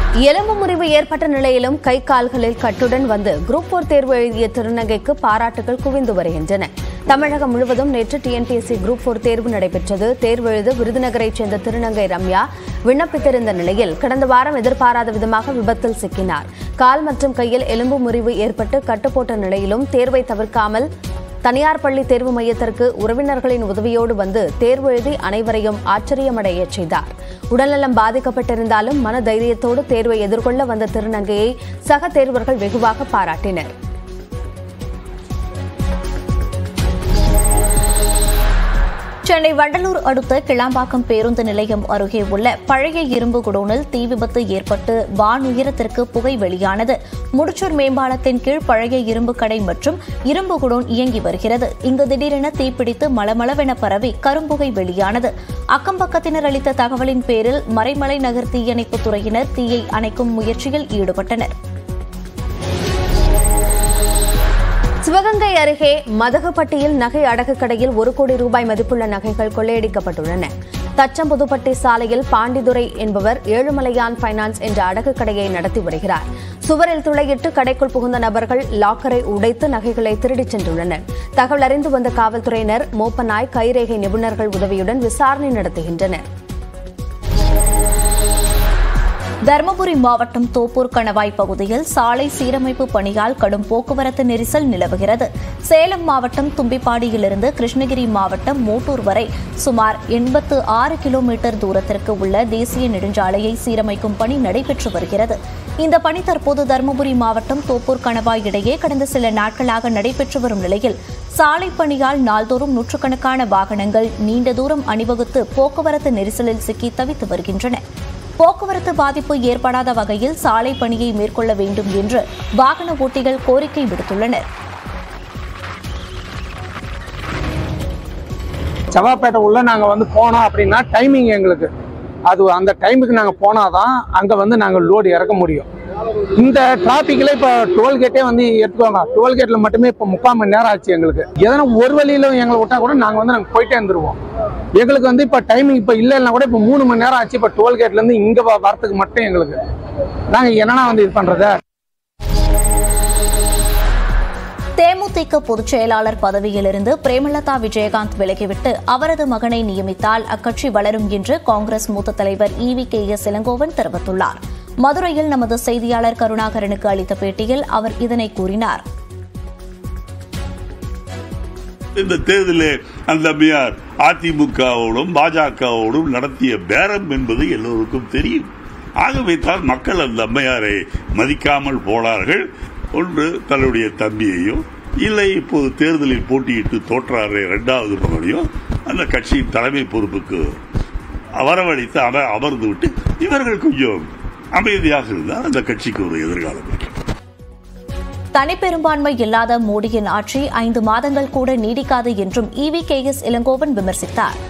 எலும்பு முறிவு ஏற்பட்ட நிலையிலும் கை கால்களில் கட்டுடன் வந்து குரூப் போர் தேர்வு எழுதிய திருநங்கைக்கு பாராட்டுகள் குவிந்து வருகின்றன தமிழகம் முழுவதும் நேற்று டிஎன்பிஎஸ்சி குரூப் போர் தேர்வு நடைபெற்றது தேர்வு எழுத விருதுநகரைச் சேர்ந்த திருநங்கை ரம்யா விண்ணப்பித்திருந்த நிலையில் கடந்த வாரம் எதிர்பாராத விதமாக விபத்தில் சிக்கினார் கால் மற்றும் கையில் எலும்பு முறிவு ஏற்பட்டு கட்டுப்போட்ட நிலையிலும் தேர்வை தவிர்க்காமல் தனியார் பள்ளி தேர்வு மையத்திற்கு உறவினர்களின் உதவியோடு வந்து தேர்வு எழுதி அனைவரையும் ஆச்சரியமடையச் செய்தார் உடல்நலம் பாதிக்கப்பட்டிருந்தாலும் மன தைரியத்தோடு தேர்வை எதிர்கொள்ள வந்த திருநங்கையை சக தேர்வர்கள் வெகுவாக பாராட்டினர் சென்னை வண்டலூர் அடுத்த கிளாம்பாக்கம் பேருந்து நிலையம் அருகே உள்ள பழைய இரும்பு குடோனில் தீ விபத்து ஏற்பட்டு வான் உயரத்திற்கு புகை வெளியானது முடிச்சூர் மேம்பாலத்தின் கீழ் பழைய இரும்பு கடை மற்றும் இரும்பு குடோன் இயங்கி வருகிறது இங்கு திடீரென தீப்பிடித்து மளமளவென பரவி கரும்புகை வெளியானது அக்கம்பக்கத்தினர் அளித்த தகவலின் பேரில் மறைமலை நகர் தீயணைப்புத் துறையினர் தீயை அணைக்கும் முயற்சியில் ஈடுபட்டனர் சிவகங்கை அருகே மதகுப்பட்டியில் நகை அடகு கடையில் ஒரு கோடி ரூபாய் மதிப்புள்ள நகைகள் கொள்ளையடிக்கப்பட்டுள்ளன தச்சம்புதுப்பட்டி சாலையில் பாண்டிதுரை என்பவர் ஏழுமலையான் பைனான்ஸ் என்ற அடகு கடையை நடத்தி வருகிறார் சுவரில் துளையிட்டு கடைக்குள் புகுந்த நபர்கள் லாக்கரை உடைத்து நகைகளை திருடிச் சென்றுள்ளனர் தகவல் அறிந்து வந்த காவல்துறையினர் மோப்பநாய் கைரேகை நிபுணர்கள் உதவியுடன் விசாரணை நடத்துகின்றனர் தருமபுரி மாவட்டம் தோப்பூர் கணவாய் பகுதியில் சாலை சீரமைப்பு பணியால் கடும் போக்குவரத்து நெரிசல் நிலவுகிறது சேலம் மாவட்டம் தும்பிப்பாடியிலிருந்து கிருஷ்ணகிரி மாவட்டம் மூட்டூர் வரை சுமார் எண்பத்து ஆறு கிலோமீட்டர் தூரத்திற்கு உள்ள தேசிய நெடுஞ்சாலையை சீரமைக்கும் பணி நடைபெற்று வருகிறது இந்த பணி தற்போது தருமபுரி மாவட்டம் தோப்பூர் கணவாய் இடையே கடந்த சில நாட்களாக நடைபெற்று வரும் நிலையில் சாலை பணியால் நாள்தோறும் நூற்றுக்கணக்கான வாகனங்கள் நீண்ட தூரம் அணிவகுத்து போக்குவரத்து நெரிசலில் சிக்கி தவித்து வருகின்றன போக்குவரத்து பாதிப்பு ஏற்படாத வகையில் சாலை பணியை மேற்கொள்ள வேண்டும் என்று வாகன ஓட்டிகள் கோரிக்கை விடுத்துள்ளனர் செவ்வாப்பேட்டை உள்ள நாங்கள் வந்து போனோம் அப்படின்னா டைமிங் எங்களுக்கு அது அந்த டைமுக்கு நாங்கள் போனாதான் அங்கே வந்து நாங்கள் லோடு இறக்க முடியும் இந்த டிராஃபிக்கில் இப்போ டோல்கேட்டே வந்து எடுத்துக்கோங்க டோல்கேட்டில் மட்டுமே இப்போ முக்கால் மணி நேரம் ஆச்சு எங்களுக்கு எதனா ஒரு வழியில் எங்களை விட்டா கூட நாங்கள் வந்து நாங்கள் போயிட்டே இருந்துருவோம் எங்களுக்கு வந்து இப்போ டைமிங் இப்போ இல்லைன்னா கூட இப்போ மூணு மணி நேரம் ஆச்சு இப்போ டோல்கேட்லேருந்து இங்கே வரத்துக்கு மட்டும் எங்களுக்கு நாங்கள் என்னன்னா வந்து இது பண்ணுறது தேமுதிக பொதுச் செயலாளர் பதவியிலிருந்து பிரேமலதா விஜயகாந்த் விலகிவிட்டு அவரது மகனை நியமித்தால் அக்கட்சி வளரும் என்று காங்கிரஸ் மூத்த தலைவர் இவி கே எஸ் இளங்கோவன் தெரிவித்துள்ளார் மதுரையில் நமது செய்தியாளர் கருணாகரனுக்கு அளித்த பேட்டியில் அவர் இதனை கூறினார் இந்த தேர்தலில் அந்த அம்மையார் அதிமுகவோடும் பாஜகவோடும் நடத்திய பேரம் என்பது எல்லோருக்கும் தெரியும் ஆகவே தான் மக்கள் அந்த அம்மையாரை மதிக்காமல் போனார்கள் ஒன்று தன்னுடைய தம்பியையும் இல்லை இப்போது தேர்தலில் போட்டியிட்டு தோற்றாரே இரண்டாவது மகனையும் அந்த கட்சியின் தலைமை பொறுப்புக்கு வரவழைத்து அம அமர்ந்து விட்டு இவர்கள் கொஞ்சம் அமைதியாக இருந்தால் அந்த கட்சிக்கு ஒரு எதிர்காலம் இருக்கும் தனிப்பெரும்பான்மை இல்லாத மோடியின் ஆட்சி ஐந்து மாதங்கள் கூட நீடிக்காது என்றும் இவி கே எஸ் இளங்கோவன் விமர்சித்தார்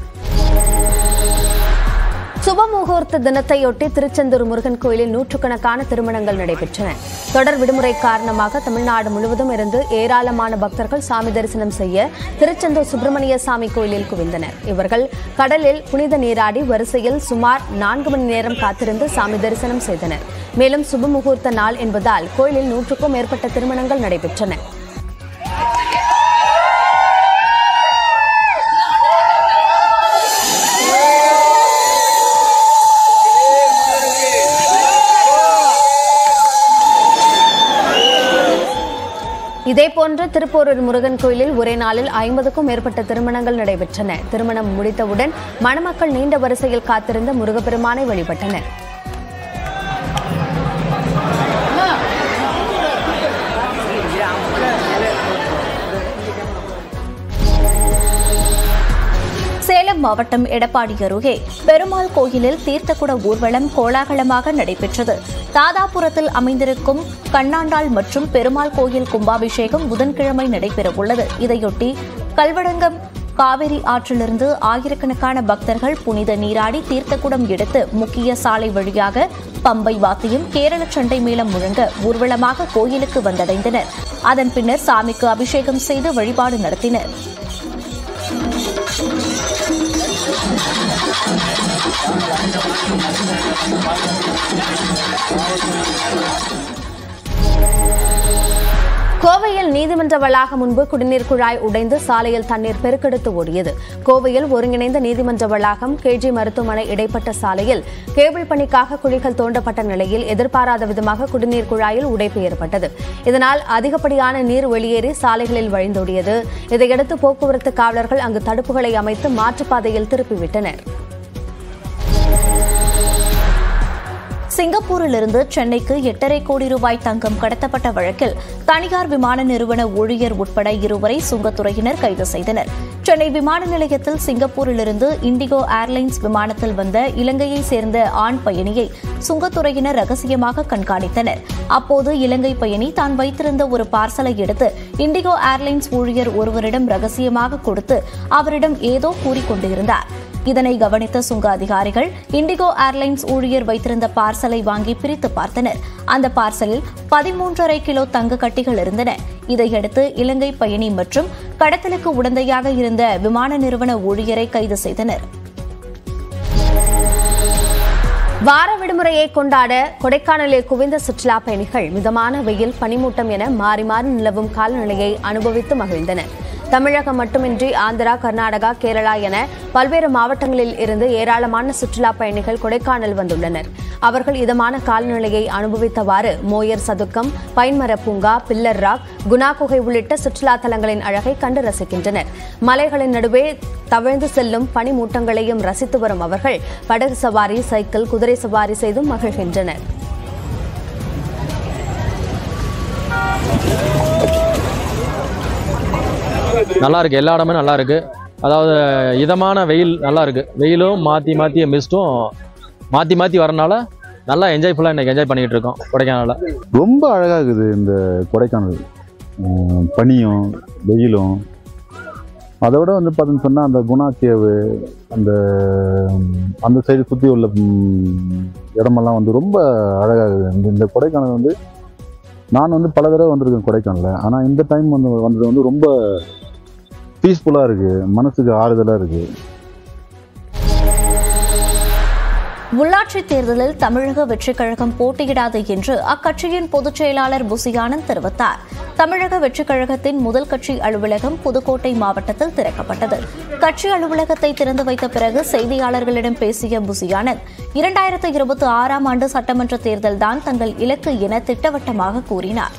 சுபமுகூர்த்த தினத்தையொட்டி திருச்செந்தூர் முருகன் கோயிலில் நூற்றுக்கணக்கான திருமணங்கள் நடைபெற்றன தொடர் விடுமுறை காரணமாக தமிழ்நாடு முழுவதும் இருந்து ஏராளமான பக்தர்கள் சாமி தரிசனம் செய்ய திருச்செந்தூர் சுப்பிரமணிய சாமி கோயிலில் குவிந்தனர் இவர்கள் கடலில் புனித நீராடி வரிசையில் சுமார் நான்கு மணி நேரம் காத்திருந்து சாமி தரிசனம் செய்தனர் மேலும் சுபமுகூர்த்த நாள் என்பதால் கோயிலில் நூற்றுக்கும் மேற்பட்ட திருமணங்கள் நடைபெற்றன இதேபோன்று திருப்போரூர் முருகன் கோயிலில் ஒரே நாளில் ஐம்பதுக்கும் மேற்பட்ட திருமணங்கள் நடைபெற்றன திருமணம் முடித்தவுடன் மணமக்கள் நீண்ட வரிசையில் காத்திருந்த முருகப்பெருமானை வழிபட்டனர் சேலம் மாவட்டம் எடப்பாடி அருகே பெருமாள் கோயிலில் தீர்த்தக்குட ஊர்வலம் கோலாகலமாக நடைபெற்றது தாதாபுரத்தில் அமைந்திருக்கும் கண்ணாண்டாள் மற்றும் பெருமாள் கோயில் கும்பாபிஷேகம் புதன்கிழமை நடைபெறவுள்ளது இதையொட்டி கல்வடங்கம் காவிரி ஆற்றிலிருந்து ஆயிரக்கணக்கான பக்தர்கள் புனித நீராடி தீர்த்தக்குடம் எடுத்து முக்கிய சாலை வழியாக பம்பை வாத்தியம் கேரள சண்டை மேளம் முழங்க ஊர்வலமாக கோயிலுக்கு வந்தடைந்தனர் அதன் பின்னர் சாமிக்கு அபிஷேகம் செய்து வழிபாடு நடத்தினர் கோவையில் நீதிமன்ற வளாகம் முன்பு குடிநீர் குழாய் உடைந்து சாலையில் தண்ணீர் பெருக்கெடுத்து ஓடியது கோவையில் ஒருங்கிணைந்த நீதிமன்ற வளாகம் கேஜி மருத்துவமனை இடைப்பட்ட சாலையில் கேபிள் பணிக்காக குழிகள் தோண்டப்பட்ட நிலையில் எதிர்பாராத விதமாக குடிநீர் குழாயில் உடைப்பு ஏற்பட்டது இதனால் அதிகப்படியான நீர் வெளியேறி சாலைகளில் வழிந்தோடியது இதையடுத்து போக்குவரத்து காவலர்கள் அங்கு தடுப்புகளை அமைத்து மாற்றுப்பாதையில் திருப்பிவிட்டனர் சிங்கப்பூரிலிருந்து சென்னைக்கு எட்டரை கோடி ரூபாய் தங்கம் கடத்தப்பட்ட வழக்கில் தனியார் விமான நிறுவன ஊழியர் உட்பட இருவரை சுங்கத்துறையினர் கைது செய்தனர் சென்னை விமான நிலையத்தில் சிங்கப்பூரிலிருந்து இண்டிகோ ஏர்லைன்ஸ் விமானத்தில் வந்த இலங்கையை சேர்ந்த ஆண் பயணியை சுங்கத்துறையினர் ரகசியமாக கண்காணித்தனர் அப்போது இலங்கை பயணி தான் வைத்திருந்த ஒரு பார்சலை எடுத்து இண்டிகோ ஏர்லைன்ஸ் ஊழியர் ஒருவரிடம் ரகசியமாக கொடுத்து அவரிடம் ஏதோ கூறிக்கொண்டிருந்தார் இதனை கவனித்த சுங்க அதிகாரிகள் இண்டிகோ ஏர்லைன்ஸ் ஊழியர் வைத்திருந்த பார்சலை வாங்கி பிரித்து பார்த்தனர் அந்த பார்சலில் பதிமூன்றரை கிலோ தங்க கட்டிகள் இருந்தன இதையடுத்து இலங்கை பயணி மற்றும் கடத்தலுக்கு உடந்தையாக இருந்த விமான நிறுவன ஊழியரை கைது செய்தனர் வார விடுமுறையை கொண்டாட கொடைக்கானலில் குவிந்த சுற்றுலா பயணிகள் மிதமான வெயில் பனிமூட்டம் என மாறி மாறி நிலவும் காலநிலையை அனுபவித்து மகிழ்ந்தனர் தமிழகம் மட்டுமின்றி ஆந்திரா கர்நாடகா கேரளா என பல்வேறு மாவட்டங்களில் இருந்து ஏராளமான சுற்றுலா பயணிகள் கொடைக்கானல் வந்துள்ளனர் அவர்கள் இதமான காலநிலையை அனுபவித்தவாறு மோயர் சதுக்கம் பைன்மர பூங்கா பில்லர் ராக் குணா குகை உள்ளிட்ட சுற்றுலா தலங்களின் அழகை கண்டு ரசிக்கின்றனர் மலைகளின் நடுவே தவழ்ந்து செல்லும் பனிமூட்டங்களையும் ரசித்து வரும் அவர்கள் படகு சவாரி சைக்கிள் குதிரை சவாரி செய்தும் மகிழ்கின்றனர் நல்லா இருக்கு எல்லா இடமே நல்லா இருக்கு அதாவது இதமான வெயில் நல்லா இருக்கு வெயிலும் மாற்றி மாற்றி மிஸ்ட்டும் மாற்றி மாற்றி வரனால நல்லா என்ஜாய்ஃபுல்லாக இன்னைக்கு என்ஜாய் பண்ணிட்டு இருக்கோம் கொடைக்கானலில் ரொம்ப அழகாக இருக்குது இந்த கொடைக்கானல் உம், பனியும் வெயிலும் அதோட வந்து பார்த்தீங்கன்னு சொன்னால் அந்த குணா கேவு அந்த உம், அந்த சைடு சுற்றி உள்ள உம், இடமெல்லாம் வந்து ரொம்ப அழகாக இருக்குது இந்த இந்த கொடைக்கானல் வந்து நான் வந்து பல தடவை வந்திருக்கேன் கொடைக்கானலில் ஆனால் இந்த டைம் வந்து வந்தது வந்து ரொம்ப பீஸ்ஃபுல்லாக இருக்குது மனசுக்கு ஆறுதலாக இருக்குது உள்ளாட்சித் தேர்தலில் தமிழக வெற்றிக் கழகம் போட்டியிடாது என்று அக்கட்சியின் பொதுச் செயலாளர் புசியானந்த் தெரிவித்தார் தமிழக வெற்றிக் கழகத்தின் முதல் கட்சி அலுவலகம் புதுக்கோட்டை மாவட்டத்தில் திறக்கப்பட்டது கட்சி அலுவலகத்தை திறந்து வைத்த பிறகு செய்தியாளர்களிடம் பேசிய புசியானந்த் இரண்டாயிரத்து இருபத்தி ஆறாம் ஆண்டு சட்டமன்ற தேர்தல்தான் தங்கள் இலக்கு என திட்டவட்டமாக கூறினார்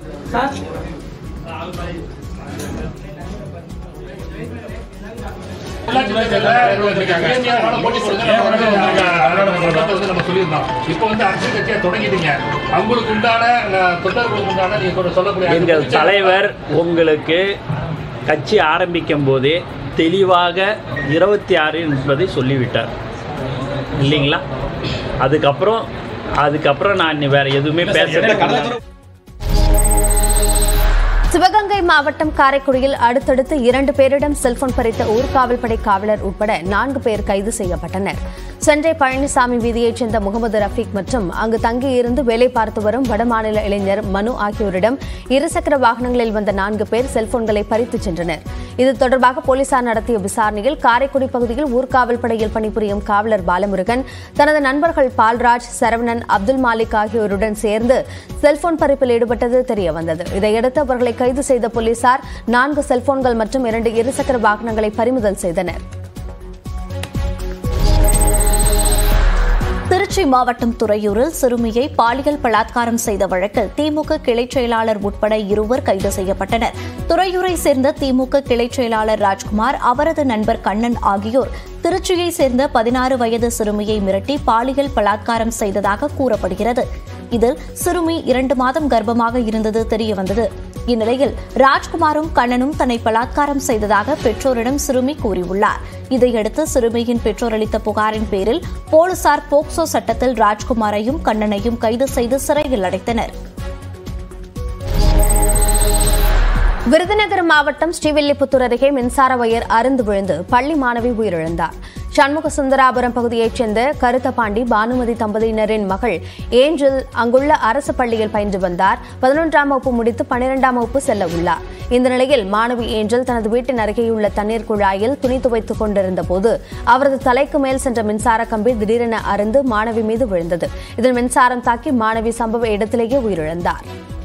இப்போ வந்து அரசியல் கட்சியா தொடங்கிட்டீங்க அவங்களுக்கு உண்டான அஹ், தொண்டர்களுக்கு உண்டான நீங்க கொஞ்சம் சொல்லக்கூடிய எங்கள் தலைவர் உங்களுக்கு கட்சி ஆரம்பிக்கும் போதே தெளிவாக இருபத்தி ஆறு என்பதை சொல்லிவிட்டார் இல்லைங்களா அதுக்கப்புறம் அதுக்கப்புறம் நான் வேற எதுவுமே பேச சிவகங்கை மாவட்டம் காரைக்குடியில் அடுத்தடுத்து இரண்டு பேரிடம் செல்போன் பறித்த ஊர்காவல்படை காவலர் உட்பட நான்கு பேர் கைது செய்யப்பட்டனர் சென்னை பழனிசாமி வீதியைச் சேர்ந்த முகமது ரஃபீக் மற்றும் அங்கு தங்கியிருந்து வேலை பார்த்து வரும் வடமாநில இளைஞர் மனு ஆகியோரிடம் இருசக்கர வாகனங்களில் வந்த நான்கு பேர் செல்போன்களை பறித்துச் சென்றனர் இது தொடர்பாக போலீசார் நடத்திய விசாரணையில் காரைக்குடி பகுதியில் ஊர்காவல் படையில் பணிபுரியும் காவலர் பாலமுருகன் தனது நண்பர்கள் பால்ராஜ் சரவணன் அப்துல் மாலிக் ஆகியோருடன் சேர்ந்து செல்போன் பறிப்பில் ஈடுபட்டது தெரியவந்தது இதையடுத்து அவர்களை கைது செய்த போலீசார் நான்கு செல்போன்கள் மற்றும் இரண்டு இருசக்கர வாகனங்களை பறிமுதல் செய்தனர் திருச்சி மாவட்டம் துறையூரில் சிறுமியை பாலியல் பலாத்காரம் செய்த வழக்கில் திமுக கிளைச் செயலாளர் உட்பட இருவர் கைது செய்யப்பட்டனர் துறையூரை சேர்ந்த திமுக கிளைச் செயலாளர் ராஜ்குமார் அவரது நண்பர் கண்ணன் ஆகியோர் திருச்சியை சேர்ந்த பதினாறு வயது சிறுமியை மிரட்டி பாலியல் பலாத்காரம் செய்ததாக கூறப்படுகிறது இதில் சிறுமி இரண்டு மாதம் கர்ப்பமாக இருந்தது தெரியவந்தது இந்நிலையில் ராஜ்குமாரும் கண்ணனும் தன்னை பலாத்காரம் செய்ததாக பெற்றோரிடம் சிறுமி கூறியுள்ளார் இதையடுத்து சிறுமியின் பெற்றோர் அளித்த புகாரின் பேரில் போலீசார் போக்சோ சட்டத்தில் ராஜ்குமாரையும் கண்ணனையும் கைது செய்து சிறையில் அடைத்தனர் விருதுநகர் மாவட்டம் ஸ்ரீவில்லிபுத்தூர் அருகே மின்சார வயர் அருந்து விழுந்து பள்ளி மாணவி உயிரிழந்தார் சண்முக சுந்தராபுரம் பகுதியைச் சேர்ந்த கருத்தபாண்டி பானுமதி தம்பதியினரின் மகள் ஏஞ்சல் அங்குள்ள அரசு பள்ளியில் பயின்று வந்தார் பதினொன்றாம் வகுப்பு முடித்து பன்னிரெண்டாம் வகுப்பு செல்ல உள்ளார் இந்த நிலையில் மாணவி ஏஞ்சல் தனது வீட்டின் அருகேயுள்ள தண்ணீர் குழாயில் துணி துவைத்துக் கொண்டிருந்த போது அவரது தலைக்கு மேல் சென்ற மின்சார கம்பி திடீரென அருந்து மாணவி மீது விழுந்தது இதில் மின்சாரம் தாக்கி மாணவி சம்பவ இடத்திலேயே உயிரிழந்தார்